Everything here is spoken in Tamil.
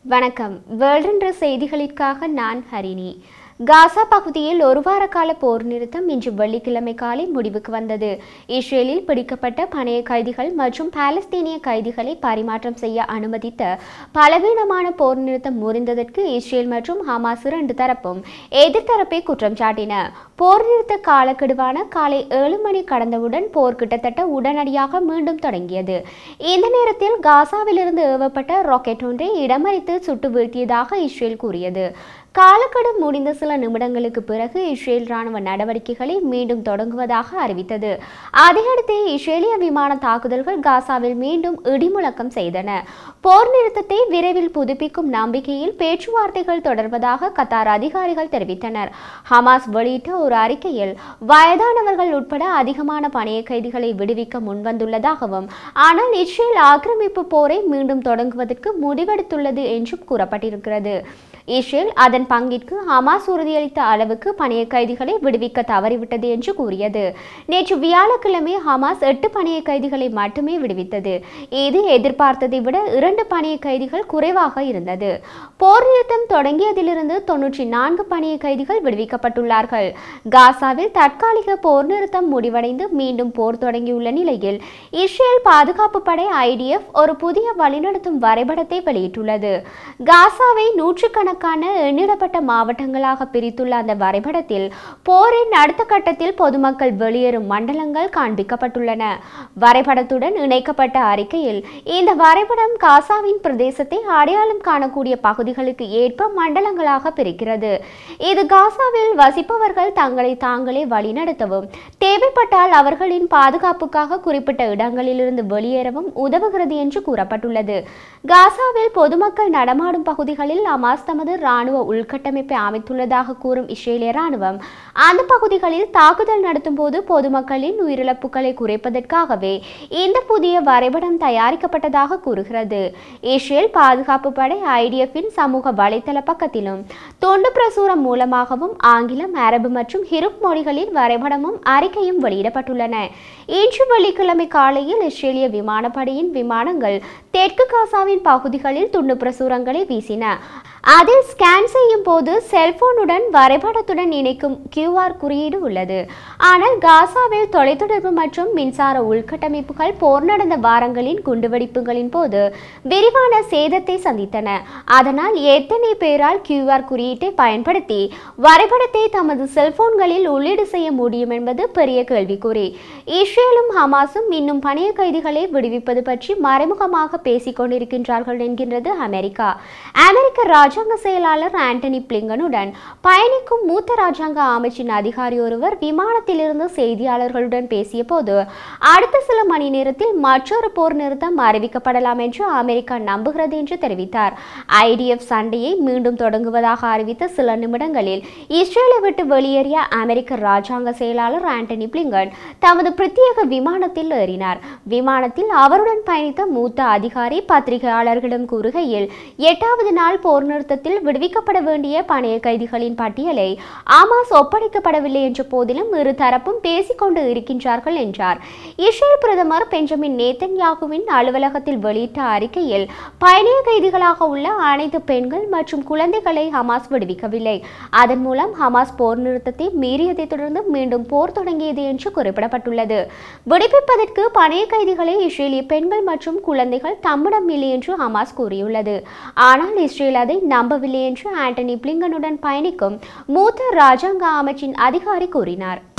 வணக்கம் வேர்ல்ட் என்ற செய்திகளுக்காக நான் ஹரிணி காசா பகுதியில் ஒரு வார கால போர் நிறுத்தம் இன்று வெள்ளிக்கிழமை காலை முடிவுக்கு வந்தது இஸ்ரேலில் பிடிக்கப்பட்ட பணைய கைதிகள் மற்றும் பாலஸ்தீனிய கைதிகளை பரிமாற்றம் செய்ய அனுமதித்த பலவீனமான போர் நிறுத்தம் முறிந்ததற்கு இஸ்ரேல் மற்றும் ஹமாஸ் இரண்டு தரப்பும் எதிர்த்தரப்பை குற்றம் சாட்டின போர் நிறுத்த காலக்கெடுவான காலை ஏழு மணி கடந்தவுடன் போர் கிட்டத்தட்ட உடனடியாக மீண்டும் தொடங்கியது இந்த நேரத்தில் காசாவிலிருந்து ஏவப்பட்ட ராக்கெட் ஒன்றை இடமறித்து சுட்டு வீழ்த்தியதாக இஸ்ரேல் கூறியது காலக்கெடு முடிந்த சில நிமிடங்களுக்கு பிறகு இஸ்ரேல் ராணுவ நடவடிக்கைகளை மீண்டும் தொடங்குவதாக அறிவித்தது அதையடுத்து இஸ்ரேலிய விமான தாக்குதல்கள் காசாவில் மீண்டும் இடிமுழக்கம் செய்தன போர் நிறுத்தத்தை விரைவில் புதுப்பிக்கும் நம்பிக்கையில் பேச்சுவார்த்தைகள் தொடர்வதாக கத்தார் அதிகாரிகள் தெரிவித்தனர் ஹமாஸ் வெளியிட்ட ஒரு அறிக்கையில் வயதானவர்கள் உட்பட அதிகமான பணைய கைதிகளை விடுவிக்க முன்வந்துள்ளதாகவும் ஆனால் இஸ்ரேல் ஆக்கிரமிப்பு போரை மீண்டும் தொடங்குவதற்கு முடிவெடுத்துள்ளது என்றும் கூறப்பட்டிருக்கிறது இஸ்ரேல் அதன் பங்கிற்கு ஹமாஸ் உறுதியளித்த அளவுக்கு பணைய கைதிகளை விடுவிக்க தவறிவிட்டது என்று கூறியது நேற்று வியாழக்கிழமை ஹமாஸ் எட்டு பணைய கைதிகளை மட்டுமே விடுவித்தது இது எதிர்பார்த்ததை விட இரண்டு பணைய கைதிகள் குறைவாக இருந்தது போர் நிறுத்தம் தொடங்கியதிலிருந்து தொன்னூற்றி நான்கு பணைய கைதிகள் விடுவிக்கப்பட்டுள்ளார்கள் காசாவில் தற்காலிக போர் நிறுத்தம் முடிவடைந்து மீண்டும் போர் தொடங்கியுள்ள நிலையில் இஸ்ரேல் பாதுகாப்பு படை ஐடிஎஃப் ஒரு புதிய வழிநடத்தும் வரைபடத்தை வெளியிட்டுள்ளது காசாவை நூற்றுக்கணக்கான எண்ணிடப்பட்ட மாவட்டங்களாக பிரித்துள்ள அந்த வரைபடத்தில் போரின் அடுத்த கட்டத்தில் பொதுமக்கள் வெளியேறும் மண்டலங்கள் காண்பிக்கப்பட்டுள்ளன வரைபடத்துடன் இணைக்கப்பட்ட அறிக்கையில் இந்த வரைபடம் காசாவின் பிரதேசத்தை அடையாளம் காணக்கூடிய பகுதிகளுக்கு ஏற்ப மண்டலங்களாக பிரிக்கிறது இது காசாவில் வசிப்பவர்கள் தங்களை தாங்களே வழிநடத்தவும் தேவைப்பட்டால் அவர்களின் பாதுகாப்புக்காக குறிப்பிட்ட இடங்களிலிருந்து வெளியேறவும் உதவுகிறது என்று கூறப்பட்டுள்ளது காசாவில் பொதுமக்கள் நடமாடும் பகுதிகளில் அமாஸ் தமது ராணுவ உள்கட்டமைப்பை அமைத்துள்ளதாக கூறும் இஸ்ரேலிய ராணுவம் அந்த பகுதிகளில் தாக்குதல் நடத்தும் போது பொதுமக்களின் உயிரிழப்புகளை குறைப்பதற்காகவே இந்த புதிய வரைபடம் தயாரிக்கப்பட்டதாக கூறுகிறது இஸ்ரேல் பாதுகாப்பு படை ஐடிஎஃப்பின் சமூக வலைத்தள பக்கத்திலும் தொண்டு பிரசுரம் மூலமாகவும் ஆங்கிலம் அரபு மற்றும் ஹிருப் மொழிகளில் வரைபடமும் அறிக்கையும் வெளியிடப்பட்டுள்ளன இன்று வெள்ளிக்கிழமை காலையில் இஸ்ரேலிய விமானப்படையின் விமானங்கள் தெற்கு காசாவின் பகுதிகளில் துண்டு பிரசுரங்களை வீசின அதில் ஸ்கேன் செய்யும் போது செல்போனுடன் வரைபடத்துடன் இணைக்கும் கியூஆர் குறியீடு உள்ளது ஆனால் காசாவில் தொலைத்தொடர்பு மற்றும் மின்சார உள்கட்டமைப்புகள் போர் நடந்த வாரங்களின் குண்டுவெடிப்புகளின் போது விரிவான சேதத்தை சந்தித்தன அதனால் எத்தனை பேரால் கியூஆர் குறியீட்டை பயன்படுத்தி வரைபடத்தை தமது செல்போன்களில் உள்ளீடு செய்ய முடியும் என்பது பெரிய கேள்விக்குறி இஸ்ரேலும் ஹமாஸும் இன்னும் பணைய கைதிகளை விடுவிப்பது பற்றி மறைமுகமாக பேசிக் கொண்டிருக்கின்றார்கள் என்கின்றது அமெரிக்கா அமெரிக்க ராஜாங்க செயலாளர் ஆண்டனி பிளிங்கனுடன் பயணிக்கும் மூத்த ராஜாங்க அமைச்சின் அதிகாரி ஒருவர் விமானத்திலிருந்து செய்தியாளர்களுடன் பேசிய போது அடுத்த சில மணி நேரத்தில் மற்றொரு போர் நிறுத்தம் அறிவிக்கப்படலாம் என்று அமெரிக்கா நம்புகிறது என்று தெரிவித்தார் ஐடிஎஃப் சண்டையை மீண்டும் தொடங்குவதாக அறிவித்த சில நிமிடங்களில் இஸ்ரேலை விட்டு வெளியேறிய அமெரிக்க ராஜாங்க செயலாளர் ஆண்டனி பிளிங்கன் தமது பிரத்யேக விமானத்தில் ஏறினார் விமானத்தில் அவருடன் பயணித்த மூத்த அதிகாரி பத்திரிகையாளர்களிடம் கூறுகையில் எட்டாவது நாள் போர் நிறுத்தத்தில் விடுவிக்கப்பட வேண்டிய பணைய கைதிகளின் பட்டியலை ஆமாஸ் ஒப்படைக்கப்படவில்லை என்ற போதிலும் இரு தரப்பும் பேசிக்கொண்டு இருக்கின்றார்கள் என்றார் இஸ்ரேல் பிரதமர் பெஞ்சமின் நேத்தன்யாகுவின் அலுவலகத்தில் வெளியிட்ட அறிக்கையில் பயணிய கைதிகளாக உள்ள அனைத்து பெண்கள் மற்றும் குழந்தைகளை ஹமாஸ் விடுவிக்கவில்லை அதன் மூலம் ஹமாஸ் போர் நிறுத்தத்தை மீறியதை தொடர்ந்து மீண்டும் போர் தொடங்கியது என்று குறிப்பிடப்பட்டுள்ளது விடுவிப்பதற்கு பணைய கைதிகளை இஸ்ரேலிய பெண்கள் மற்றும் குழந்தைகள் தம்மிடம் இல்லை என்று ஹமாஸ் கூறியுள்ளது ஆனால் இஸ்ரேல் அதை நம்பவில்லை என்று ஆண்டனி பிளிங்கனுடன் பயணிக்கும் மூத்த ராஜாங்க அமைச்சின் அதிகாரி கூறினார்